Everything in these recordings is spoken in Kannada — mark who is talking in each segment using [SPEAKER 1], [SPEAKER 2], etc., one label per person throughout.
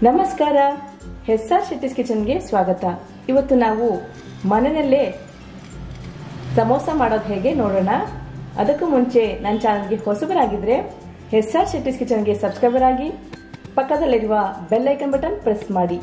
[SPEAKER 1] ನಮಸ್ಕಾರ ಎಸ್ ಆರ್ ಶೆಟ್ಟಿಸ್ ಕಿಚನ್ಗೆ ಸ್ವಾಗತ ಇವತ್ತು ನಾವು ಮನೆಯಲ್ಲೇ ಸಮೋಸ ಮಾಡೋದು ಹೇಗೆ ನೋಡೋಣ ಅದಕ್ಕೂ ಮುಂಚೆ ನನ್ನ ಚಾನಲ್ಗೆ ಹೊಸಬರಾಗಿದ್ರೆ ಎಸ್ ಆರ್ ಶೆಟ್ಟಿಸ್ ಕಿಚನ್ಗೆ ಸಬ್ಸ್ಕ್ರೈಬರ್ ಆಗಿ ಪಕ್ಕದಲ್ಲಿರುವ ಬೆಲ್ ಐಕನ್ ಬಟನ್ ಪ್ರೆಸ್ ಮಾಡಿ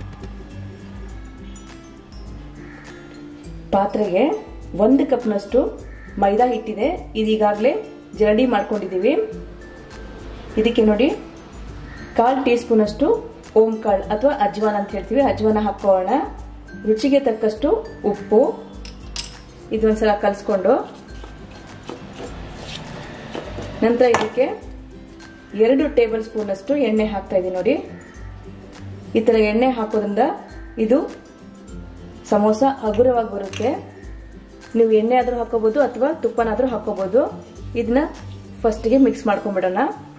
[SPEAKER 1] ಪಾತ್ರೆಗೆ ಒಂದು ಕಪ್ನಷ್ಟು ಮೈದಾ ಹಿಟ್ಟಿದೆ ಇದೀಗಾಗಲೇ ಜರಡಿ ಮಾಡ್ಕೊಂಡಿದ್ದೀವಿ ಇದಕ್ಕೆ ನೋಡಿ ಕಾಲು ಟೀ ಸ್ಪೂನಷ್ಟು ಓಂ ಕಾಳು ಅಥವಾ ಅಜ್ವಾನ ಅಂತ ಹೇಳ್ತೀವಿ ಅಜ್ವಾನ ಹಾಕೋಣ ರುಚಿಗೆ ತಕ್ಕಷ್ಟು ಉಪ್ಪು ಇದೊಂದ್ಸಲ ಕಲಿಸ್ಕೊಂಡು ನಂತರ ಇದಕ್ಕೆ ಎರಡು ಟೇಬಲ್ ಸ್ಪೂನಷ್ಟು ಎಣ್ಣೆ ಹಾಕ್ತಾ ಇದ್ದೀನಿ ನೋಡಿ ಈ ಥರ ಎಣ್ಣೆ ಹಾಕೋದ್ರಿಂದ ಇದು ಸಮೋಸ ಹಗುರವಾಗಿ ಬರುತ್ತೆ ನೀವು ಎಣ್ಣೆ ಆದರೂ ಹಾಕೋಬೋದು ಅಥವಾ ತುಪ್ಪನಾದರೂ ಹಾಕೋಬೋದು ಇದನ್ನ ಫಸ್ಟಿಗೆ ಮಿಕ್ಸ್ ಮಾಡ್ಕೊಂಬಿಡೋಣ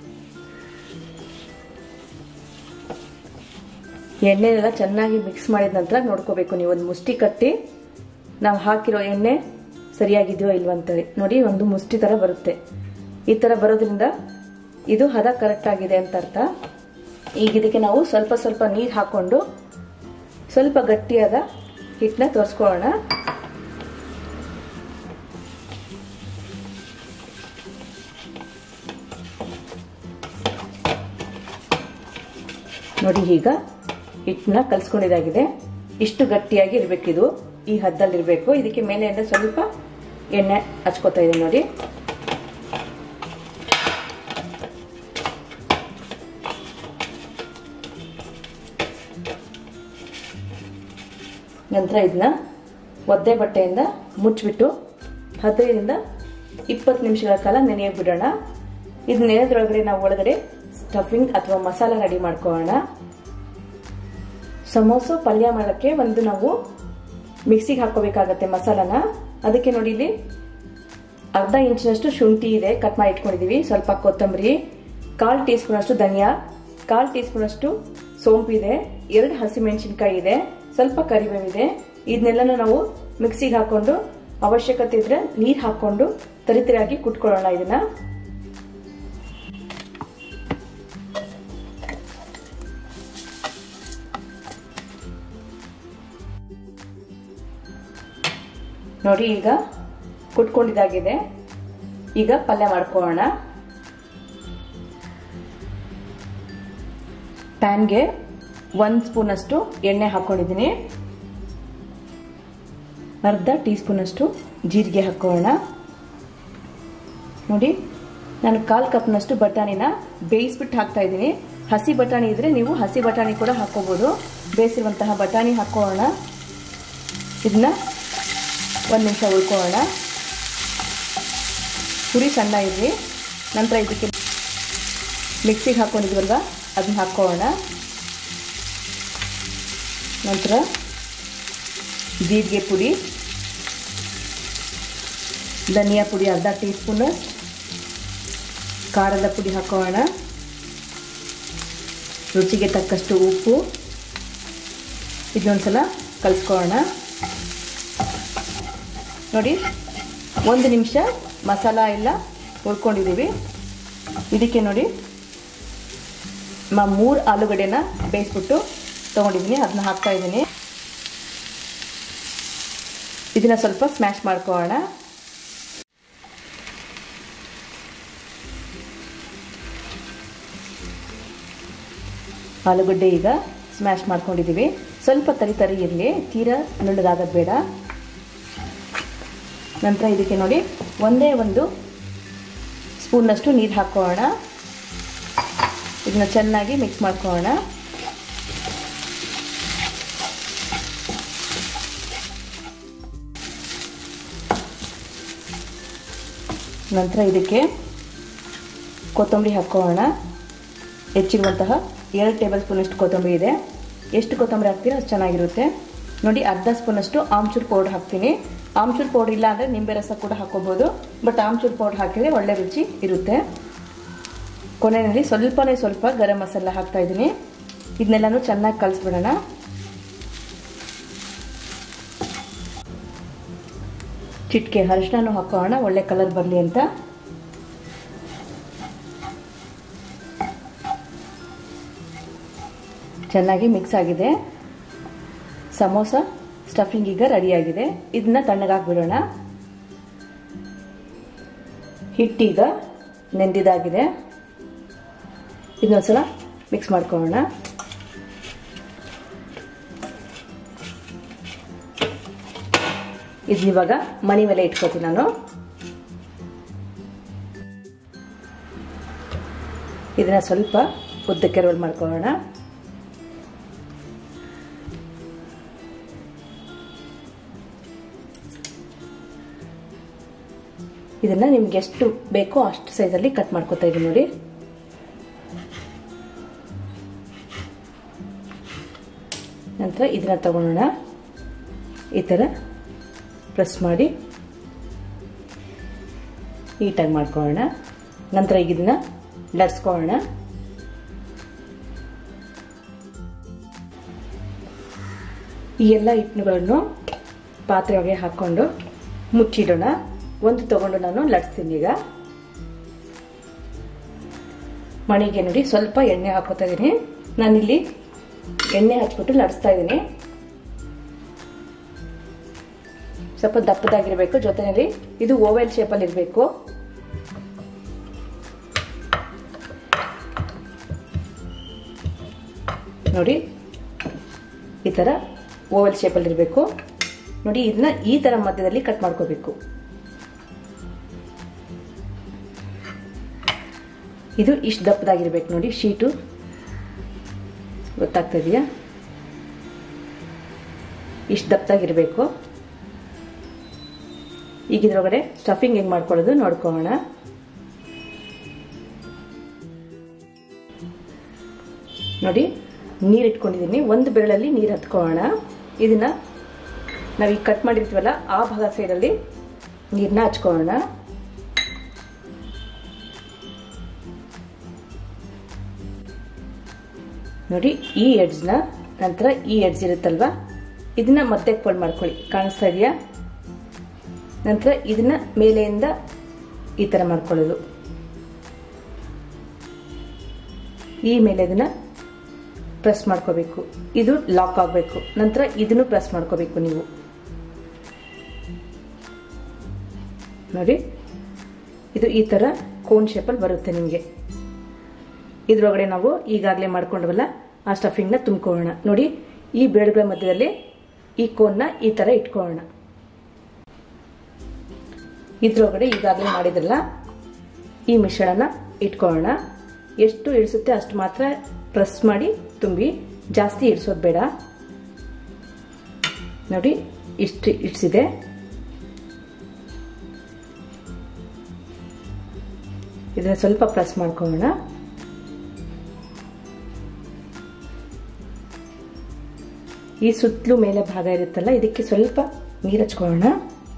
[SPEAKER 1] ಎಣ್ಣೆನೆಲ್ಲ ಚೆನ್ನಾಗಿ ಮಿಕ್ಸ್ ಮಾಡಿದ ನಂತರ ನೋಡ್ಕೋಬೇಕು ನೀವು ಒಂದು ಮುಷ್ಟಿ ಕಟ್ಟಿ ನಾವು ಹಾಕಿರೋ ಎಣ್ಣೆ ಸರಿಯಾಗಿದೆಯೋ ಇಲ್ವಂತೇಳಿ ನೋಡಿ ಒಂದು ಮುಷ್ಟಿ ಥರ ಬರುತ್ತೆ ಈ ಥರ ಬರೋದ್ರಿಂದ ಇದು ಹದ ಕರೆಕ್ಟ್ ಆಗಿದೆ ಅಂತ ಅರ್ಥ ಈಗ ಇದಕ್ಕೆ ನಾವು ಸ್ವಲ್ಪ ಸ್ವಲ್ಪ ನೀರು ಹಾಕ್ಕೊಂಡು ಸ್ವಲ್ಪ ಗಟ್ಟಿಯಾದ ಹಿಟ್ಟನ್ನ ತೋರಿಸ್ಕೊಳ್ಳೋಣ ನೋಡಿ ಈಗ ಹಿಟ್ಟನ್ನ ಕಲ್ಸ್ಕೊಂಡಿದ್ದಾಗಿದೆ ಇಷ್ಟು ಗಟ್ಟಿಯಾಗಿ ಇರಬೇಕಿದು ಈ ಹದ್ದಲ್ಲಿರಬೇಕು ಇದಕ್ಕೆ ಮೇಲೆಯಿಂದ ಸ್ವಲ್ಪ ಎಣ್ಣೆ ಹಚ್ಕೋತಾ ಇದೆ ನೋಡಿ ನಂತರ ಇದನ್ನ ಒದ್ದೆ ಬಟ್ಟೆಯಿಂದ ಮುಚ್ಚಿಬಿಟ್ಟು ಹದಿನೈದರಿಂದ ಇಪ್ಪತ್ತು ನಿಮಿಷಗಳ ಕಾಲ ನೆನೆಯಕ್ಕೆ ಬಿಡೋಣ ಇದು ನೆನೆದ್ರೊಳಗಡೆ ನಾವು ಒಳಗಡೆ ಸ್ಟಫಿಂಗ್ ಅಥವಾ ಮಸಾಲ ರೆಡಿ ಮಾಡ್ಕೊಳ್ಳೋಣ ಸಮೋಸ ಪಲ್ಯ ಮಾಡೋಕ್ಕೆ ಒಂದು ನಾವು ಮಿಕ್ಸಿಗೆ ಹಾಕೋಬೇಕಾಗತ್ತೆ ಮಸಾಲಾನ ಅದಕ್ಕೆ ನೋಡಿ ಇಲ್ಲಿ ಅರ್ಧ ಇಂಚಿನಷ್ಟು ಶುಂಠಿ ಇದೆ ಕಟ್ ಮಾಡಿ ಇಟ್ಕೊಂಡಿದೀವಿ ಸ್ವಲ್ಪ ಕೊತ್ತಂಬರಿ ಕಾಲು ಟೀ ಸ್ಪೂನ್ ಅಷ್ಟು ಧನಿಯಾ ಕಾಲು ಟೀ ಸ್ಪೂನ್ ಅಷ್ಟು ಸೋಂಪು ಇದೆ ಎರಡು ಹಸಿಮೆಣಸಿನ್ಕಾಯಿ ಇದೆ ಸ್ವಲ್ಪ ಕರಿಬೇವಿದೆ ಇದನ್ನೆಲ್ಲನೂ ನಾವು ಮಿಕ್ಸಿಗೆ ಹಾಕೊಂಡು ಅವಶ್ಯಕತೆ ಇದ್ರೆ ನೀರು ಹಾಕೊಂಡು ತರಿತರಿಯಾಗಿ ಕುಟ್ಕೊಳ್ಳೋಣ ಇದನ್ನ ನೋಡಿ ಈಗ ಕುಟ್ಕೊಂಡಿದ್ದಾಗಿದೆ ಈಗ ಪಲ್ಯ ಮಾಡ್ಕೊಳ್ಳೋಣ ಪ್ಯಾನ್ಗೆ ಒಂದು ಸ್ಪೂನಷ್ಟು ಎಣ್ಣೆ ಹಾಕ್ಕೊಂಡಿದ್ದೀನಿ ಅರ್ಧ ಟೀ ಸ್ಪೂನಷ್ಟು ಜೀರಿಗೆ ಹಾಕ್ಕೊಳ್ಳೋಣ ನೋಡಿ ನಾನು ಕಾಲು ಕಪ್ನಷ್ಟು ಬಟಾಣಿನ ಬೇಯಿಸ್ಬಿಟ್ಟು ಹಾಕ್ತಾ ಇದ್ದೀನಿ ಹಸಿ ಬಟಾಣಿ ಇದ್ರೆ ನೀವು ಹಸಿ ಬಟಾಣಿ ಕೂಡ ಹಾಕೋಬೋದು ಬೇಯಿಸಿರುವಂತಹ ಬಟಾಣಿ ಹಾಕ್ಕೊಳ್ಳೋಣ ಇದನ್ನ ಒಂದು ನಿಮಿಷ ಉಳ್ಕೊಳ್ಳೋಣ ಪುರಿ ಸಣ್ಣ ಇರಲಿ ನಂತರ ಇದಕ್ಕೆ ಮಿಕ್ಸಿಗೆ ಹಾಕ್ಕೊಂಡಿದ್ವಲ್ವ ಅದನ್ನ ಹಾಕ್ಕೊಳ್ಳೋಣ ನಂತರ ಜೀರಿಗೆ ಪುಡಿ ಧನಿಯಾ ಪುಡಿ ಅರ್ಧ ಟೀ ಸ್ಪೂನ್ ಖಾರದ ಪುಡಿ ಹಾಕೋಣ ರುಚಿಗೆ ತಕ್ಕಷ್ಟು ಉಪ್ಪು ಇದೊಂದ್ಸಲ ಕಲಿಸ್ಕೊಳ್ಳೋಣ ನೋಡಿ ಒಂದು ನಿಮಿಷ ಮಸಾಲ ಎಲ್ಲ ಹುರ್ಕೊಂಡಿದ್ದೀವಿ ಇದಕ್ಕೆ ನೋಡಿ ಮೂರು ಆಲೂಗಡ್ಡೆನ ಬೇಯಿಸ್ಬಿಟ್ಟು ತೊಗೊಂಡಿದ್ದೀನಿ ಅದನ್ನ ಹಾಕ್ತಾ ಇದ್ದೀನಿ ಇದನ್ನ ಸ್ವಲ್ಪ ಸ್ಮ್ಯಾಶ್ ಮಾಡ್ಕೊಳ್ಳೋಣ ಆಲೂಗಡ್ಡೆ ಈಗ ಸ್ಮ್ಯಾಶ್ ಮಾಡ್ಕೊಂಡಿದ್ದೀವಿ ಸ್ವಲ್ಪ ತರಿ ತರಿ ಇರಲಿ ತೀರಾ ನುಣ್ಣಗಾಗೋದು ಬೇಡ ನಂತರ ಇದಕ್ಕೆ ನೋಡಿ ಒಂದೇ ಒಂದು ಸ್ಪೂನ್ನಷ್ಟು ನೀರು ಹಾಕ್ಕೊಳ್ಳೋಣ ಇದನ್ನ ಚೆನ್ನಾಗಿ ಮಿಕ್ಸ್ ಮಾಡ್ಕೊಳ್ಳೋಣ ನಂತರ ಇದಕ್ಕೆ ಕೊತ್ತಂಬರಿ ಹಾಕ್ಕೊಳ್ಳೋಣ ಹೆಚ್ಚಿರುವಂತಹ ಎರಡು ಟೇಬಲ್ ಸ್ಪೂನಷ್ಟು ಕೊತ್ತಂಬರಿ ಇದೆ ಎಷ್ಟು ಕೊತ್ತಂಬರಿ ಹಾಕ್ತೀರೋ ಅಷ್ಟು ಚೆನ್ನಾಗಿರುತ್ತೆ ನೋಡಿ ಅರ್ಧ ಸ್ಪೂನಷ್ಟು ಆಮ್ಚೂರ್ ಪೌಡ್ರ್ ಹಾಕ್ತೀನಿ ಆಮ್ಚೂರ್ ಪೌಡ್ರ್ ಇಲ್ಲ ಅಂದರೆ ನಿಂಬೆ ರಸ ಕೂಡ ಹಾಕೋಬೋದು ಬಟ್ ಆಮ್ಚೂರ್ ಪೌಡ್ರ್ ಹಾಕಿದರೆ ಒಳ್ಳೆ ರುಚಿ ಇರುತ್ತೆ ಕೊನೆಯಲ್ಲಿ ಸ್ವಲ್ಪನೇ ಸ್ವಲ್ಪ ಗರಂ ಮಸಾಲ ಹಾಕ್ತಾ ಇದ್ದೀನಿ ಇದನ್ನೆಲ್ಲನೂ ಚೆನ್ನಾಗಿ ಕಲಿಸ್ಬಿಡೋಣ ಚಿಟಿಕೆ ಅರಿಶಿನೂ ಹಾಕೋಣ ಒಳ್ಳೆ ಕಲರ್ ಬರಲಿ ಅಂತ ಚೆನ್ನಾಗಿ ಮಿಕ್ಸ್ ಆಗಿದೆ ಸಮೋಸ ಸ್ಟಫಿಂಗ್ ಈಗ ರೆಡಿಯಾಗಿದೆ ಇದನ್ನ ತಣ್ಣಗಾಕ್ಬಿಡೋಣ ಹಿಟ್ಟೀಗ ನೆಂದಿದಾಗಿದೆ ಇದನ್ನೊಂದ್ಸಲ ಮಿಕ್ಸ್ ಮಾಡ್ಕೊಳ್ಳೋಣ ಇದು ಇವಾಗ ಮಣಿ ಮೇಲೆ ಇಟ್ಕೋತೀನಿ ನಾನು ಇದನ್ನ ಸ್ವಲ್ಪ ಉದ್ದಕ್ಕೆ ರೋಲ್ ಮಾಡ್ಕೊಳ್ಳೋಣ ಇದನ್ನ ನಿಮ್ಗೆ ಎಷ್ಟು ಬೇಕೋ ಅಷ್ಟು ಸೈಜಲ್ಲಿ ಕಟ್ ಮಾಡ್ಕೊತಾ ಇದೀನಿ ನೋಡಿ ನಂತರ ಇದನ್ನ ತಗೊಳ್ಳೋಣ ಈ ಥರ ಪ್ರೆಸ್ ಮಾಡಿ ನೀಟಾಗಿ ಮಾಡ್ಕೊಳ್ಳೋಣ ನಂತರ ಈಗ ಇದನ್ನ ಲಡ್ಸ್ಕೊಳ್ಳೋಣ ಈ ಎಲ್ಲ ಹಿಟ್ಟುಗಳನ್ನು ಪಾತ್ರೆ ಒಳಗೆ ಹಾಕ್ಕೊಂಡು ಮುಚ್ಚಿಡೋಣ ಒಂದು ತಗೊಂಡು ನಾನು ಲಡ್ಸ್ತೀನಿ ಈಗ ಮಣಿಗೆ ನೋಡಿ ಸ್ವಲ್ಪ ಎಣ್ಣೆ ಹಾಕೋತಾ ಇದ್ದೀನಿ ನಾನಿಲ್ಲಿ ಎಣ್ಣೆ ಹಚ್ಬಿಟ್ಟು ಲಡಿಸ್ತಾ ಇದ್ದೀನಿ ಸ್ವಲ್ಪ ದಪ್ಪದಾಗಿರ್ಬೇಕು ಜೊತೆಯಲ್ಲಿ ಇದು ಓವೆಲ್ ಶೇಪಲ್ಲಿ ಇರಬೇಕು ನೋಡಿ ಈ ಥರ ಓವೆಲ್ ಶೇಪಲ್ಲಿ ಇರಬೇಕು ನೋಡಿ ಇದನ್ನ ಈ ಥರ ಮಧ್ಯದಲ್ಲಿ ಕಟ್ ಮಾಡ್ಕೋಬೇಕು ಇದು ಇಷ್ಟು ದಪ್ಪದಾಗಿರ್ಬೇಕು ನೋಡಿ ಶೀಟು ಗೊತ್ತಾಗ್ತಾ ಇದೆಯಾ ಇಷ್ಟು ದಪ್ಪದಾಗಿರಬೇಕು ಈಗ ಇದ್ರೊಳಗಡೆ ಸ್ಟಫಿಂಗ್ ಹೆಂಗೆ ಮಾಡ್ಕೊಳ್ಳೋದು ನೋಡ್ಕೊಳ್ಳೋಣ ನೋಡಿ ನೀರು ಇಟ್ಕೊಂಡಿದ್ದೀನಿ ಒಂದು ಬೆರಳಲ್ಲಿ ನೀರು ಹತ್ಕೊಳ್ಳೋಣ ಇದನ್ನ ನಾವೀಗ ಕಟ್ ಮಾಡಿರ್ತೀವಲ್ಲ ಆ ಭಾಗ ಸೈಡಲ್ಲಿ ನೀರನ್ನ ಹಚ್ಕೊಳ್ಳೋಣ ನೋಡಿ ಈ ಎಡ್ಜ್ನ ನಂತರ ಈ ಎಡ್ಜ್ ಇರುತ್ತಲ್ವಾ ಇದನ್ನ ಮತ್ತೆ ಫೋಲ್ಡ್ ಮಾಡ್ಕೊಳ್ಳಿ ಕಾಣಿಸ್ತಾ ಇದೆಯಾ ನಂತರ ಇದನ್ನ ಮೇಲೆಯಿಂದ ಈ ಥರ ಮಾಡ್ಕೊಳ್ಳೋದು ಈ ಮೇಲೆ ಇದನ್ನ ಪ್ರೆಸ್ ಮಾಡ್ಕೋಬೇಕು ಇದು ಲಾಕ್ ಆಗಬೇಕು ನಂತರ ಇದನ್ನು ಪ್ರೆಸ್ ಮಾಡ್ಕೋಬೇಕು ನೀವು ನೋಡಿ ಇದು ಈ ಥರ ಕೋನ್ ಶೇಪಲ್ಲಿ ಬರುತ್ತೆ ನಿಮಗೆ ಇದ್ರೊಳಗಡೆ ನಾವು ಈಗಾಗಲೇ ಮಾಡ್ಕೊಂಡ್ವಲ್ಲ ಆ ಸ್ಟಫಿಂಗ್ನ ತುಂಬ್ಕೊಳ್ಳೋಣ ನೋಡಿ ಈ ಬೆರಳುಗಳ ಮಧ್ಯದಲ್ಲಿ ಈ ಕೋನ್ನ ಈ ಥರ ಇಟ್ಕೊಳ್ಳೋಣ ಇದ್ರೊಳಗಡೆ ಈಗಾಗಲೇ ಮಾಡಿದ್ರಲ್ಲ ಈ ಮಿಶ್ರಣನ ಇಟ್ಕೊಳ್ಳೋಣ ಎಷ್ಟು ಇಳಿಸುತ್ತೆ ಅಷ್ಟು ಮಾತ್ರ ಪ್ರೆಸ್ ಮಾಡಿ ತುಂಬಿ ಜಾಸ್ತಿ ಇಡಿಸೋದು ಬೇಡ ನೋಡಿ ಇಷ್ಟು ಇಡ್ಸಿದೆ ಇದನ್ನ ಸ್ವಲ್ಪ ಪ್ರೆಸ್ ಮಾಡ್ಕೊಳ್ಳೋಣ ಈ ಸುತ್ತಲೂ ಮೇಲೆ ಭಾಗ ಇರುತ್ತಲ್ಲ ಇದಕ್ಕೆ ಸ್ವಲ್ಪ ನೀರು ಹಚ್ಕೊಳ್ಳೋಣ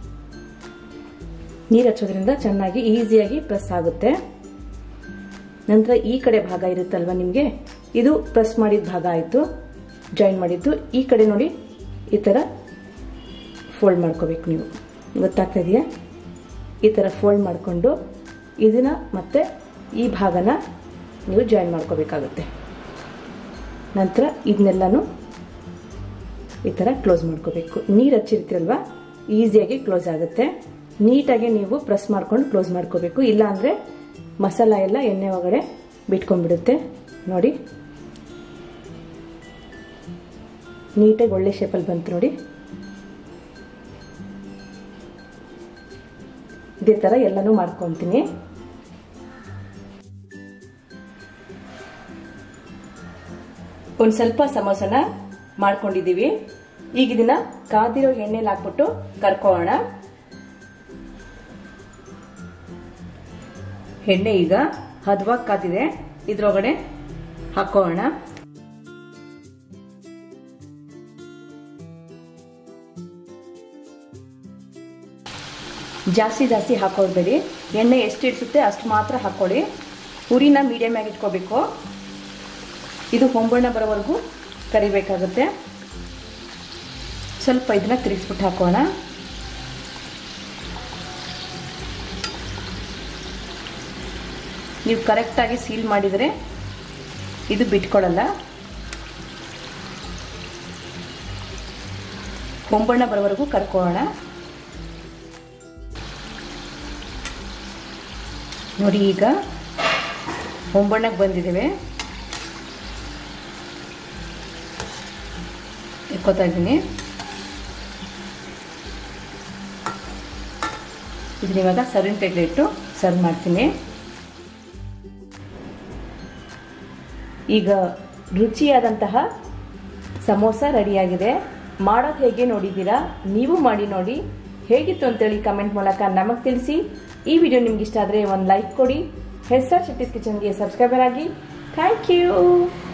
[SPEAKER 1] ನೀರು ಹಚ್ಚೋದ್ರಿಂದ ಚೆನ್ನಾಗಿ ಈಸಿಯಾಗಿ ಪ್ರೆಸ್ ಆಗುತ್ತೆ ನಂತರ ಈ ಕಡೆ ಭಾಗ ಇರುತ್ತಲ್ವ ನಿಮಗೆ ಇದು ಪ್ರೆಸ್ ಮಾಡಿದ ಭಾಗ ಆಯಿತು ಜಾಯಿನ್ ಮಾಡಿದ್ದು ಈ ಕಡೆ ನೋಡಿ ಈ ಥರ ಫೋಲ್ಡ್ ಮಾಡ್ಕೋಬೇಕು ನೀವು ಗೊತ್ತಾಗ್ತಾ ಇದೆಯಾ ಈ ಥರ ಫೋಲ್ಡ್ ಮಾಡಿಕೊಂಡು ಇದನ್ನ ಮತ್ತೆ ಈ ಭಾಗನ ನೀವು ಜಾಯಿನ್ ಮಾಡ್ಕೋಬೇಕಾಗುತ್ತೆ ನಂತರ ಇದನ್ನೆಲ್ಲನೂ ಈ ಥರ ಕ್ಲೋಸ್ ಮಾಡ್ಕೋಬೇಕು ನೀರು ಹಚ್ಚಿರ್ತೀರಲ್ವ ಈಸಿಯಾಗಿ ಕ್ಲೋಸ್ ಆಗುತ್ತೆ ನೀಟಾಗಿ ನೀವು ಪ್ರೆಸ್ ಮಾಡ್ಕೊಂಡು ಕ್ಲೋಸ್ ಮಾಡ್ಕೋಬೇಕು ಇಲ್ಲ ಅಂದರೆ ಮಸಾಲ ಎಲ್ಲ ಎಣ್ಣೆ ಒಳಗಡೆ ಬಿಟ್ಕೊಂಡ್ಬಿಡುತ್ತೆ ನೋಡಿ ನೀಟಾಗಿ ಒಳ್ಳೆ ಶೇಪಲ್ಲಿ ಬಂತು ನೋಡಿ ಇದೇ ಥರ ಎಲ್ಲನೂ ಮಾಡ್ಕೊತೀನಿ ಒಂದು ಸ್ವಲ್ಪ ಸಮೋಸನ ಮಾಡ್ಕೊಂಡಿದ್ದೀವಿ ಈಗ ಇದನ್ನ ಕಾದಿರೋ ಎಣ್ಣೆಲಿ ಹಾಕ್ಬಿಟ್ಟು ಕರ್ಕೊಳ್ಳೋಣ ಎಣ್ಣೆ ಈಗ ಹದವಾಗಿ ಕಾದಿದೆ ಇದ್ರೊಳಗಡೆ ಹಾಕೋಣ ಜಾಸ್ತಿ ಜಾಸ್ತಿ ಹಾಕೋಬೇಡಿ ಎಣ್ಣೆ ಎಷ್ಟು ಇಡಿಸುತ್ತೆ ಅಷ್ಟು ಮಾತ್ರ ಹಾಕೊಳ್ಳಿ ಉರಿನ ಮೀಡಿಯಮ್ ಆಗಿ ಇಟ್ಕೋಬೇಕು ಇದು ಹೊಂಬಣ್ಣ ಬರೋವರೆಗೂ ಕರಿಬೇಕಾಗುತ್ತೆ ಸ್ವಲ್ಪ ಇದನ್ನ ತಿರುಗಿಸ್ಬಿಟ್ಟು ಹಾಕೋಣ ನೀವು ಕರೆಕ್ಟಾಗಿ ಸೀಲ್ ಮಾಡಿದರೆ ಇದು ಬಿಟ್ಕೊಳ್ಳಲ್ಲ ಹೊಂಬಣ್ಣ ಬರೋವರೆಗೂ ಕರ್ಕೊಳ್ಳೋಣ ನೋಡಿ ಈಗ ಹೊಂಬಣ್ಣಕ್ಕೆ ಬಂದಿದ್ದೇವೆ ಎಕ್ಕೋತಾ ಇದ್ದೀನಿ ಇದನ್ನ ಇವಾಗ ಸರ್ವಿನ ಪ್ಲೇಟ್ ಇಟ್ಟು ಸರ್ವ್ ಮಾಡ್ತೀನಿ ಈಗ ರುಚಿಯಾದಂತಹ ಸಮೋಸ ರೆಡಿಯಾಗಿದೆ ಮಾಡೋದು ಹೇಗೆ ನೋಡಿದ್ದೀರಾ ನೀವು ಮಾಡಿ ನೋಡಿ ಹೇಗಿತ್ತು ಅಂತೇಳಿ ಕಮೆಂಟ್ ಮೂಲಕ ನಮಗೆ ತಿಳಿಸಿ ಈ ವಿಡಿಯೋ ನಿಮ್ಗೆ ಇಷ್ಟ ಆದರೆ ಒಂದು ಲೈಕ್ ಕೊಡಿ ಹೆಸರ್ ಶೆಟ್ಟಿಸ್ ಕಿಚನ್ಗೆ ಸಬ್ಸ್ಕ್ರೈಬರ್ ಆಗಿ ಥ್ಯಾಂಕ್ ಯು